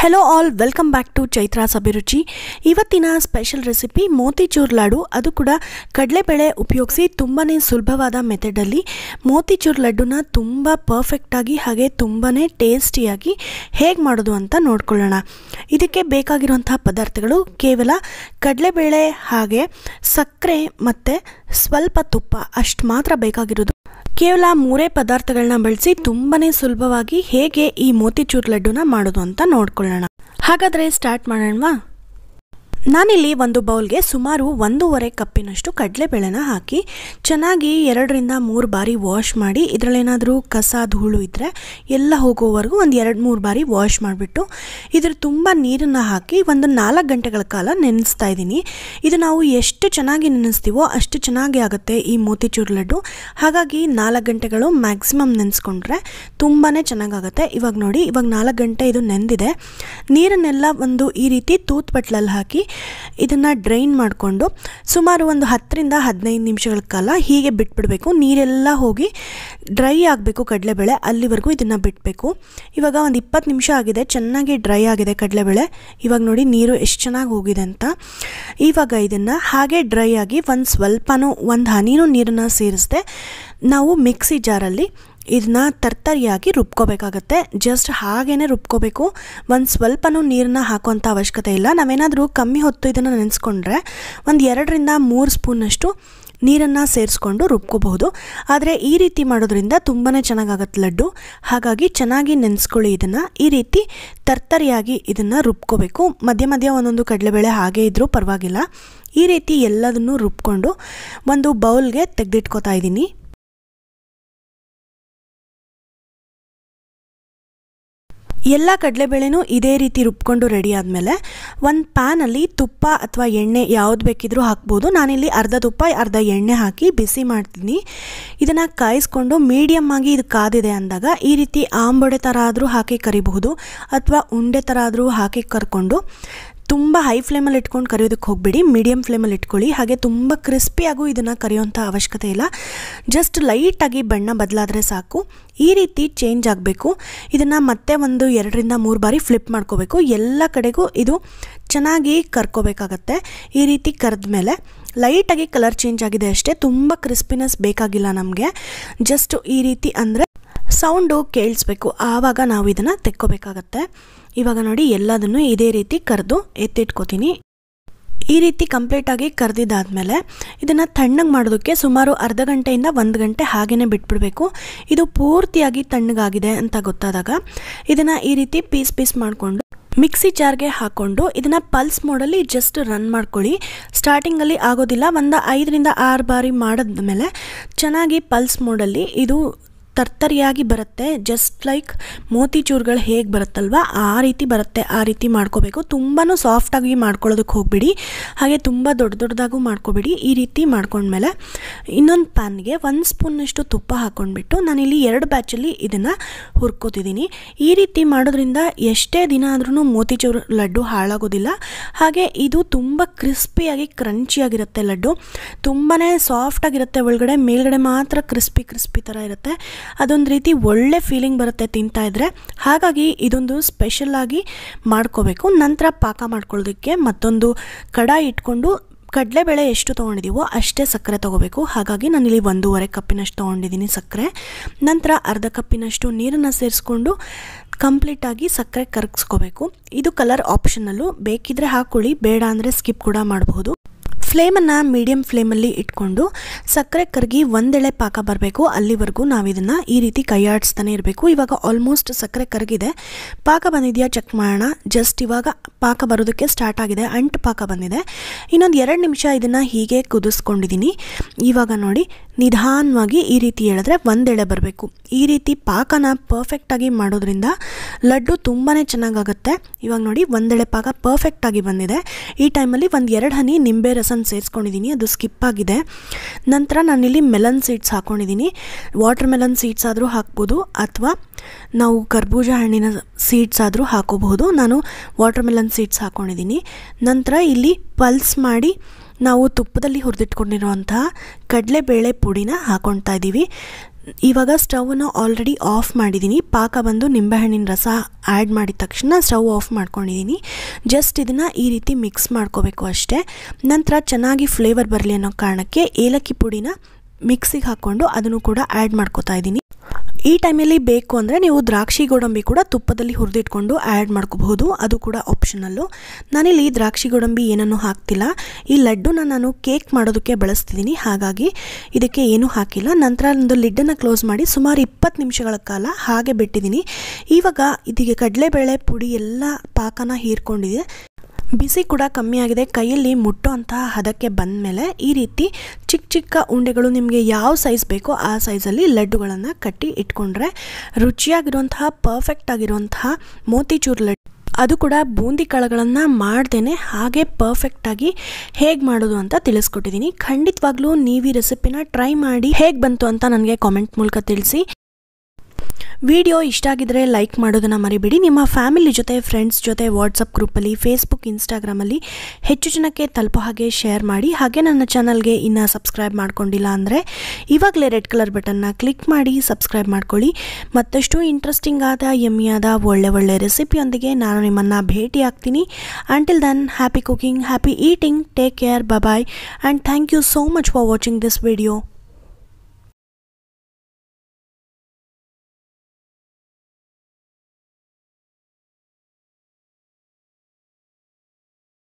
hello all welcome back to Chaitra's Abhiruchi ಇವತ್ತಿನ special recipe ಮೋತಿಚೂರ್ laddu ಅದು ಕೂಡ ಕಡಲೆಬೇಳೆ ಉಪಯೋಗಿಸಿ ತುಂಬಾ ಸುಲಭವಾದ ಮೆಥಡಲ್ಲಿ ಮೋತಿಚೂರ್ ಲಡ್ಡುನ ತುಂಬ ಪರ್ಫೆಕ್ಟಾಗಿ ಹಾಗೆ ತುಂಬಾ ಟೇಸ್ಟಿಯಾಗಿ ಹೇಗೆ ಮಾಡೋದು ಅಂತ ನೋಡ್ಕೊಳ್ಳೋಣ ಇದಕ್ಕೆ ಬೇಕಾಗಿರುವಂಥ ಪದಾರ್ಥಗಳು ಕೇವಲ ಕಡಲೆಬೇಳೆ ಹಾಗೆ ಸಕ್ಕರೆ ಮತ್ತು ಸ್ವಲ್ಪ ತುಪ್ಪ ಅಷ್ಟು ಮಾತ್ರ ಬೇಕಾಗಿರೋದು ಕೇವಲ ಮೂರೇ ಪದಾರ್ಥಗಳನ್ನ ಬಳಸಿ ತುಂಬಾನೇ ಸುಲಭವಾಗಿ ಹೇಗೆ ಈ ಮೋತಿಚೂರ್ ಲಡ್ಡುನ ಮಾಡೋದು ಅಂತ ನೋಡ್ಕೊಳ್ಳೋಣ ಹಾಗಾದರೆ ಸ್ಟಾರ್ಟ್ ಮಾಡೋಣವಾ ನಾನಿಲ್ಲಿ ಒಂದು ಬೌಲ್ಗೆ ಸುಮಾರು ಒಂದೂವರೆ ಕಪ್ಪಿನಷ್ಟು ಕಡಲೆಬೇಳೆನ ಹಾಕಿ ಚೆನ್ನಾಗಿ ಎರಡರಿಂದ ಮೂರು ಬಾರಿ ವಾಶ್ ಮಾಡಿ ಇದರಲ್ಲೇನಾದರೂ ಕಸ ಧೂಳು ಇದ್ದರೆ ಎಲ್ಲ ಹೋಗೋವರೆಗೂ ಒಂದು ಎರಡು ಮೂರು ಬಾರಿ ವಾಶ್ ಮಾಡಿಬಿಟ್ಟು ಇದ್ರ ತುಂಬ ನೀರನ್ನು ಹಾಕಿ ಒಂದು ನಾಲ್ಕು ಗಂಟೆಗಳ ಕಾಲ ನೆನೆಸ್ತಾ ಇದ್ದೀನಿ ಇದು ನಾವು ಎಷ್ಟು ಚೆನ್ನಾಗಿ ನೆನೆಸ್ತೀವೋ ಅಷ್ಟು ಚೆನ್ನಾಗಿ ಆಗುತ್ತೆ ಈ ಮೋತಿಚೂರ್ ಲಡ್ಡು ಹಾಗಾಗಿ ನಾಲ್ಕು ಗಂಟೆಗಳು ಮ್ಯಾಕ್ಸಿಮಮ್ ನೆನೆಸ್ಕೊಂಡ್ರೆ ತುಂಬಾ ಚೆನ್ನಾಗಾಗುತ್ತೆ ಇವಾಗ ನೋಡಿ ಇವಾಗ ನಾಲ್ಕು ಗಂಟೆ ಇದು ನೆಂದಿದೆ ನೀರನ್ನೆಲ್ಲ ಒಂದು ಈ ರೀತಿ ತೂತ್ ಬಟ್ಲಲ್ಲಿ ಹಾಕಿ ಇದನ್ನು ಡ್ರೈನ್ ಮಾಡಿಕೊಂಡು ಸುಮಾರು ಒಂದು ಹತ್ತರಿಂದ ಹದಿನೈದು ನಿಮಿಷಗಳ ಕಾಲ ಹೀಗೆ ಬಿಟ್ಬಿಡಬೇಕು ನೀರೆಲ್ಲ ಹೋಗಿ ಡ್ರೈ ಆಗಬೇಕು ಕಡಲೆಬೇಳೆ ಅಲ್ಲಿವರೆಗೂ ಇದನ್ನು ಬಿಡಬೇಕು ಇವಾಗ ಒಂದು ಇಪ್ಪತ್ತು ನಿಮಿಷ ಆಗಿದೆ ಚೆನ್ನಾಗಿ ಡ್ರೈ ಆಗಿದೆ ಕಡಲೆಬೇಳೆ ಇವಾಗ ನೋಡಿ ನೀರು ಎಷ್ಟು ಚೆನ್ನಾಗಿ ಹೋಗಿದೆ ಅಂತ ಇವಾಗ ಇದನ್ನು ಹಾಗೆ ಡ್ರೈ ಆಗಿ ಒಂದು ಸ್ವಲ್ಪನೂ ಒಂದು ಹನಿನೂ ನೀರನ್ನು ಸೇರಿಸ್ದೆ ನಾವು ಮಿಕ್ಸಿ ಜಾರಲ್ಲಿ ಇದನ್ನ ತರ್ತರಿಯಾಗಿ ರುಬ್ಕೋಬೇಕಾಗತ್ತೆ ಜಸ್ಟ್ ಹಾಗೇ ರುಬ್ಕೋಬೇಕು ಒಂದು ಸ್ವಲ್ಪನೂ ನೀರನ್ನ ಹಾಕುವಂಥ ಅವಶ್ಯಕತೆ ಇಲ್ಲ ನಾವೇನಾದರೂ ಕಮ್ಮಿ ಹೊತ್ತು ಇದನ್ನು ನೆನೆಸ್ಕೊಂಡ್ರೆ ಒಂದು ಎರಡರಿಂದ ಮೂರು ಸ್ಪೂನಷ್ಟು ನೀರನ್ನು ಸೇರಿಸ್ಕೊಂಡು ರುಬ್ಕೋಬಹುದು ಆದರೆ ಈ ರೀತಿ ಮಾಡೋದ್ರಿಂದ ತುಂಬಾ ಚೆನ್ನಾಗಾಗತ್ತೆ ಲಡ್ಡು ಹಾಗಾಗಿ ಚೆನ್ನಾಗಿ ನೆನೆಸ್ಕೊಳ್ಳಿ ಇದನ್ನು ಈ ರೀತಿ ತರ್ತರಿಯಾಗಿ ಇದನ್ನು ರುಬ್ಕೋಬೇಕು ಮಧ್ಯ ಮಧ್ಯ ಒಂದೊಂದು ಕಡಲೆಬೇಳೆ ಹಾಗೆ ಇದ್ದರೂ ಪರವಾಗಿಲ್ಲ ಈ ರೀತಿ ಎಲ್ಲದನ್ನು ರುಬ್ಕೊಂಡು ಒಂದು ಬೌಲ್ಗೆ ತೆಗೆದಿಟ್ಕೋತಾ ಇದ್ದೀನಿ ಎಲ್ಲ ಕಡಲೆಬೇಳೆನೂ ಇದೇ ರೀತಿ ರುಬ್ಕೊಂಡು ರೆಡಿ ಆದಮೇಲೆ ಒಂದು ಪ್ಯಾನಲ್ಲಿ ತುಪ್ಪ ಅಥವಾ ಎಣ್ಣೆ ಯಾವ್ದು ಬೇಕಿದ್ರೂ ಹಾಕ್ಬೋದು ನಾನಿಲ್ಲಿ ಅರ್ಧ ತುಪ್ಪ ಅರ್ಧ ಎಣ್ಣೆ ಹಾಕಿ ಬಿಸಿ ಮಾಡ್ತೀನಿ ಇದನ್ನು ಕಾಯಿಸ್ಕೊಂಡು ಮೀಡಿಯಮ್ ಆಗಿ ಇದು ಕಾದಿದೆ ಅಂದಾಗ ಈ ರೀತಿ ಆಂಬೊಡೆ ಥರ ಆದರೂ ಹಾಕಿ ಕರಿಬಹುದು ಅಥವಾ ಉಂಡೆ ಥರ ಆದರೂ ಹಾಕಿ ಕರ್ಕೊಂಡು ತುಂಬ ಹೈ ಫ್ಲೇಮಲ್ಲಿ ಇಟ್ಕೊಂಡು ಕರಿಯೋದಕ್ಕೆ ಹೋಗಬೇಡಿ ಮೀಡಿಯಮ್ ಫ್ಲೇಮಲ್ಲಿ ಇಟ್ಕೊಳ್ಳಿ ಹಾಗೆ ತುಂಬ ಕ್ರಿಸ್ಪಿಯಾಗೂ ಇದನ್ನು ಕರಿಯೋಂಥ ಅವಶ್ಯಕತೆ ಇಲ್ಲ ಜಸ್ಟ್ ಲೈಟಾಗಿ ಬಣ್ಣ ಬದಲಾದರೆ ಸಾಕು ಈ ರೀತಿ ಚೇಂಜ್ ಆಗಬೇಕು ಇದನ್ನು ಮತ್ತೆ ಒಂದು ಎರಡರಿಂದ ಮೂರು ಬಾರಿ ಫ್ಲಿಪ್ ಮಾಡ್ಕೋಬೇಕು ಎಲ್ಲ ಕಡೆಗೂ ಇದು ಚೆನ್ನಾಗಿ ಕರ್ಕೋಬೇಕಾಗತ್ತೆ ಈ ರೀತಿ ಕರೆದ ಮೇಲೆ ಲೈಟಾಗಿ ಕಲರ್ ಚೇಂಜ್ ಆಗಿದೆ ಅಷ್ಟೇ ತುಂಬ ಕ್ರಿಸ್ಪಿನೆಸ್ ಬೇಕಾಗಿಲ್ಲ ನಮಗೆ ಜಸ್ಟ್ ಈ ರೀತಿ ಅಂದರೆ ಸೌಂಡು ಕೇಳಿಸ್ಬೇಕು ಆವಾಗ ನಾವು ಇದನ್ನು ತೆಕ್ಕೋಬೇಕಾಗತ್ತೆ ಇವಾಗ ನೋಡಿ ಎಲ್ಲದನ್ನು ಇದೇ ರೀತಿ ಕರೆದು ಎತ್ತಿಟ್ಕೋತೀನಿ ಈ ರೀತಿ ಕಂಪ್ಲೀಟಾಗಿ ಕರೆದಿದ್ದಾದಮೇಲೆ ಇದನ್ನು ತಣ್ಣಗೆ ಮಾಡೋದಕ್ಕೆ ಸುಮಾರು ಅರ್ಧ ಗಂಟೆಯಿಂದ ಒಂದು ಗಂಟೆ ಹಾಗೇ ಬಿಟ್ಬಿಡಬೇಕು ಇದು ಪೂರ್ತಿಯಾಗಿ ತಣ್ಣಗಾಗಿದೆ ಅಂತ ಗೊತ್ತಾದಾಗ ಇದನ್ನು ಈ ರೀತಿ ಪೀಸ್ ಪೀಸ್ ಮಾಡಿಕೊಂಡು ಮಿಕ್ಸಿ ಜಾರ್ಗೆ ಹಾಕ್ಕೊಂಡು ಇದನ್ನು ಪಲ್ಸ್ ಮೋಡಲ್ಲಿ ಜಸ್ಟ್ ರನ್ ಮಾಡ್ಕೊಳ್ಳಿ ಸ್ಟಾರ್ಟಿಂಗಲ್ಲಿ ಆಗೋದಿಲ್ಲ ಒಂದು ಐದರಿಂದ ಆರು ಬಾರಿ ಮಾಡಿದ್ಮೇಲೆ ಚೆನ್ನಾಗಿ ಪಲ್ಸ್ ಮೋಡಲ್ಲಿ ಇದು ತರ್ತರಿಯಾಗಿ ಬರುತ್ತೆ ಜಸ್ಟ್ ಲೈಕ್ ಮೋತಿಚೂರ್ಗಳು ಹೇಗೆ ಬರುತ್ತಲ್ವ ಆ ರೀತಿ ಬರುತ್ತೆ ಆ ರೀತಿ ಮಾಡ್ಕೋಬೇಕು ತುಂಬಾ ಸಾಫ್ಟಾಗಿ ಮಾಡ್ಕೊಳ್ಳೋದಕ್ಕೆ ಹೋಗ್ಬಿಡಿ ಹಾಗೆ ತುಂಬ ದೊಡ್ಡ ದೊಡ್ಡದಾಗೂ ಮಾಡ್ಕೋಬೇಡಿ ಈ ರೀತಿ ಮಾಡ್ಕೊಂಡ್ಮೇಲೆ ಇನ್ನೊಂದು ಪ್ಯಾನ್ಗೆ ಒಂದು ಸ್ಪೂನಷ್ಟು ತುಪ್ಪ ಹಾಕ್ಕೊಂಡ್ಬಿಟ್ಟು ನಾನಿಲ್ಲಿ ಎರಡು ಬ್ಯಾಚಲ್ಲಿ ಇದನ್ನು ಹುರ್ಕೋತಿದ್ದೀನಿ ಈ ರೀತಿ ಮಾಡೋದ್ರಿಂದ ಎಷ್ಟೇ ದಿನ ಆದ್ರೂ ಮೋತಿಚೂರು ಲಡ್ಡು ಹಾಳಾಗೋದಿಲ್ಲ ಹಾಗೆ ಇದು ತುಂಬ ಕ್ರಿಸ್ಪಿಯಾಗಿ ಕ್ರಂಚಿಯಾಗಿರುತ್ತೆ ಲಡ್ಡು ತುಂಬಾ ಸಾಫ್ಟಾಗಿರುತ್ತೆ ಒಳಗಡೆ ಮೇಲ್ಗಡೆ ಮಾತ್ರ ಕ್ರಿಸ್ಪಿ ಕ್ರಿಸ್ಪಿ ಥರ ಇರುತ್ತೆ ಅದೊಂದು ರೀತಿ ಒಳ್ಳೆ ಫೀಲಿಂಗ್ ಬರುತ್ತೆ ತಿಂತಾ ಇದ್ರೆ ಹಾಗಾಗಿ ಇದೊಂದು ಸ್ಪೆಷಲ್ ಆಗಿ ಮಾಡ್ಕೋಬೇಕು ನಂತರ ಪಾಕ ಮಾಡ್ಕೊಳ್ಳೋದಕ್ಕೆ ಮತ್ತೊಂದು ಕಡಾಯಿ ಇಟ್ಕೊಂಡು ಕಡಲೆಬೇಳೆ ಎಷ್ಟು ತೊಗೊಂಡಿದ್ದೀವೋ ಅಷ್ಟೇ ಸಕ್ಕರೆ ತೊಗೋಬೇಕು ಹಾಗಾಗಿ ನಾನಿಲ್ಲಿ ಒಂದೂವರೆ ಕಪ್ಪಿನಷ್ಟು ತೊಗೊಂಡಿದ್ದೀನಿ ಸಕ್ಕರೆ ನಂತರ ಅರ್ಧ ಕಪ್ಪಿನಷ್ಟು ನೀರನ್ನು ಸೇರಿಸ್ಕೊಂಡು ಕಂಪ್ಲೀಟಾಗಿ ಸಕ್ಕರೆ ಕರಗಿಸ್ಕೋಬೇಕು ಇದು ಕಲರ್ ಆಪ್ಷನಲ್ಲು ಬೇಕಿದ್ರೆ ಹಾಕ್ಕೊಳ್ಳಿ ಬೇಡ ಅಂದರೆ ಸ್ಕಿಪ್ ಕೂಡ ಮಾಡಬಹುದು ಫ್ಲೇಮನ್ನು ಮೀಡಿಯಮ್ ಫ್ಲೇಮಲ್ಲಿ ಇಟ್ಕೊಂಡು ಸಕ್ಕರೆ ಕರಗಿ ಒಂದೆಳೆ ಪಾಕ ಬರಬೇಕು ಅಲ್ಲಿವರೆಗೂ ನಾವು ಇದನ್ನು ಈ ರೀತಿ ಕೈಯಾಡಿಸ್ತಾನೆ ಇರಬೇಕು ಇವಾಗ ಆಲ್ಮೋಸ್ಟ್ ಸಕ್ಕರೆ ಕರಗಿದೆ ಪಾಕ ಬಂದಿದೆಯಾ ಚೆಕ್ ಮಾಡೋಣ ಜಸ್ಟ್ ಇವಾಗ ಪಾಕ ಬರೋದಕ್ಕೆ ಸ್ಟಾರ್ಟ್ ಆಗಿದೆ ಅಂಟು ಪಾಕ ಬಂದಿದೆ ಇನ್ನೊಂದು ಎರಡು ನಿಮಿಷ ಇದನ್ನು ಹೀಗೆ ಕುದಿಸ್ಕೊಂಡಿದ್ದೀನಿ ಇವಾಗ ನೋಡಿ ನಿಧಾನವಾಗಿ ಈ ರೀತಿ ಹೇಳಿದ್ರೆ ಒಂದೆಳೆ ಬರಬೇಕು ಈ ರೀತಿ ಪಾಕನ ಪರ್ಫೆಕ್ಟಾಗಿ ಮಾಡೋದ್ರಿಂದ ಲಡ್ಡು ತುಂಬಾ ಚೆನ್ನಾಗಾಗುತ್ತೆ ಇವಾಗ ನೋಡಿ ಒಂದೆಳೆ ಪಾಕ ಪರ್ಫೆಕ್ಟಾಗಿ ಬಂದಿದೆ ಈ ಟೈಮಲ್ಲಿ ಒಂದು ಎರಡು ಹನಿ ನಿಂಬೆ ರಸನ ಸೇರಿಸ್ಕೊಂಡಿದ್ದೀನಿ ಅದು ಸ್ಕಿಪ್ ಆಗಿದೆ ನಂತರ ನಾನಿಲ್ಲಿ ಮೆಲನ್ ಸೀಡ್ಸ್ ಹಾಕ್ಕೊಂಡಿದ್ದೀನಿ ವಾಟರ್ ಮೆಲನ್ ಸೀಡ್ಸ್ ಆದರೂ ಹಾಕ್ಬೋದು ಅಥವಾ ನಾವು ಕರ್ಬೂಜ ಹಣ್ಣಿನ ಸೀಡ್ಸ್ ಆದರೂ ಹಾಕೋಬಹುದು ನಾನು ವಾಟರ್ ಮೆಲನ್ ಸೀಡ್ಸ್ ಹಾಕ್ಕೊಂಡಿದ್ದೀನಿ ನಂತರ ಇಲ್ಲಿ ಪಲ್ಸ್ ಮಾಡಿ ನಾವು ತುಪ್ಪದಲ್ಲಿ ಹುರಿದಿಟ್ಕೊಂಡಿರುವಂತಹ ಕಡಲೆಬೇಳೆ ಪುಡಿನ ಹಾಕ್ಕೊಳ್ತಾ ಇದ್ದೀವಿ ಇವಾಗ ಸ್ಟವನ್ನು ಆಲ್ರೆಡಿ ಆಫ್ ಮಾಡಿದ್ದೀನಿ ಪಾಕ ಬಂದು ನಿಂಬೆಹಣ್ಣಿನ ರಸ ಆ್ಯಡ್ ಮಾಡಿದ ತಕ್ಷಣ ಸ್ಟವ್ ಆಫ್ ಮಾಡ್ಕೊಂಡಿದ್ದೀನಿ ಜಸ್ಟ್ ಇದನ್ನು ಈ ರೀತಿ ಮಿಕ್ಸ್ ಮಾಡ್ಕೋಬೇಕು ಅಷ್ಟೇ ನಂತರ ಚೆನ್ನಾಗಿ ಫ್ಲೇವರ್ ಬರಲಿ ಅನ್ನೋ ಕಾರಣಕ್ಕೆ ಏಲಕ್ಕಿ ಪುಡಿನ ಮಿಕ್ಸಿಗೆ ಹಾಕ್ಕೊಂಡು ಅದನ್ನು ಕೂಡ ಆ್ಯಡ್ ಮಾಡ್ಕೋತಾ ಇದ್ದೀನಿ ಈ ಟೈಮಲ್ಲಿ ಬೇಕು ಅಂದರೆ ನೀವು ದ್ರಾಕ್ಷಿ ಗೋಡಂಬಿ ಕೂಡ ತುಪ್ಪದಲ್ಲಿ ಹುರಿದಿಟ್ಕೊಂಡು ಆ್ಯಡ್ ಮಾಡ್ಕೋಬಹುದು ಅದು ಕೂಡ ಆಪ್ಷನಲ್ಲು ನಾನಿಲ್ಲಿ ದ್ರಾಕ್ಷಿ ಗೋಡಂಬಿ ಏನನ್ನೂ ಹಾಕ್ತಿಲ್ಲ ಈ ಲಡ್ಡುನ ನಾನು ಕೇಕ್ ಮಾಡೋದಕ್ಕೆ ಬಳಸ್ತಿದ್ದೀನಿ ಹಾಗಾಗಿ ಇದಕ್ಕೆ ಏನೂ ಹಾಕಿಲ್ಲ ನಂತರ ಒಂದು ಲಿಡ್ಡನ್ನು ಕ್ಲೋಸ್ ಮಾಡಿ ಸುಮಾರು ಇಪ್ಪತ್ತು ನಿಮಿಷಗಳ ಕಾಲ ಹಾಗೆ ಬಿಟ್ಟಿದ್ದೀನಿ ಇವಾಗ ಇದಕ್ಕೆ ಕಡಲೆಬೇಳೆ ಪುಡಿ ಎಲ್ಲ ಪಾಕನ ಹೀರ್ಕೊಂಡಿದೆ ಬಿಸಿ ಕೂಡ ಕಮ್ಮಿ ಆಗಿದೆ ಕೈಯಲ್ಲಿ ಮುಟ್ಟೋ ಅಂತಹ ಹದಕ್ಕೆ ಬಂದ ಮೇಲೆ ಈ ರೀತಿ ಚಿಕ್ಕ ಚಿಕ್ಕ ಉಂಡೆಗಳು ನಿಮಗೆ ಯಾವ ಸೈಜ್ ಬೇಕೋ ಆ ಸೈಜಲ್ಲಿ ಲಡ್ಡುಗಳನ್ನು ಕಟ್ಟಿ ಇಟ್ಕೊಂಡ್ರೆ ರುಚಿಯಾಗಿರುವಂತಹ ಪರ್ಫೆಕ್ಟ್ ಆಗಿರುವಂತಹ ಮೋತಿಚೂರ್ ಲಡ್ಡು ಅದು ಕೂಡ ಬೂಂದಿ ಕಾಳುಗಳನ್ನು ಮಾಡ್ದೇ ಹಾಗೆ ಪರ್ಫೆಕ್ಟಾಗಿ ಹೇಗೆ ಮಾಡೋದು ಅಂತ ತಿಳಿಸ್ಕೊಟ್ಟಿದ್ದೀನಿ ಖಂಡಿತವಾಗ್ಲೂ ನೀವು ಈ ರೆಸಿಪಿನ ಟ್ರೈ ಮಾಡಿ ಹೇಗೆ ಬಂತು ಅಂತ ನನಗೆ ಕಾಮೆಂಟ್ ಮೂಲಕ ತಿಳಿಸಿ ವಿಡಿಯೋ ಇಷ್ಟ ಆಗಿದ್ರೆ ಲೈಕ್ ಮಾಡೋದನ್ನು ಮರಿಬೇಡಿ ನಿಮ್ಮ ಫ್ಯಾಮಿಲಿ ಜೊತೆ ಫ್ರೆಂಡ್ಸ್ ಜೊತೆ ವಾಟ್ಸಪ್ ಗ್ರೂಪಲ್ಲಿ ಫೇಸ್ಬುಕ್ ಇನ್ಸ್ಟಾಗ್ರಾಮಲ್ಲಿ ಹೆಚ್ಚು ಜನಕ್ಕೆ ತಲುಪೋ ಹಾಗೆ ಶೇರ್ ಮಾಡಿ ಹಾಗೆ ನನ್ನ ಚಾನಲ್ಗೆ ಇನ್ನೂ ಸಬ್ಸ್ಕ್ರೈಬ್ ಮಾಡ್ಕೊಂಡಿಲ್ಲ ಅಂದರೆ ಇವಾಗಲೇ ರೆಡ್ ಕಲರ್ ಬಟನ್ನ ಕ್ಲಿಕ್ ಮಾಡಿ ಸಬ್ಸ್ಕ್ರೈಬ್ ಮಾಡ್ಕೊಳ್ಳಿ ಮತ್ತಷ್ಟು ಇಂಟ್ರೆಸ್ಟಿಂಗ್ ಆದ ಯಮ್ಮಿಯಾದ ಒಳ್ಳೆ ಒಳ್ಳೆ ರೆಸಿಪಿಯೊಂದಿಗೆ ನಾನು ನಿಮ್ಮನ್ನು ಭೇಟಿ ಆಗ್ತೀನಿ until then happy cooking happy eating take care bye and thank you so much for watching this video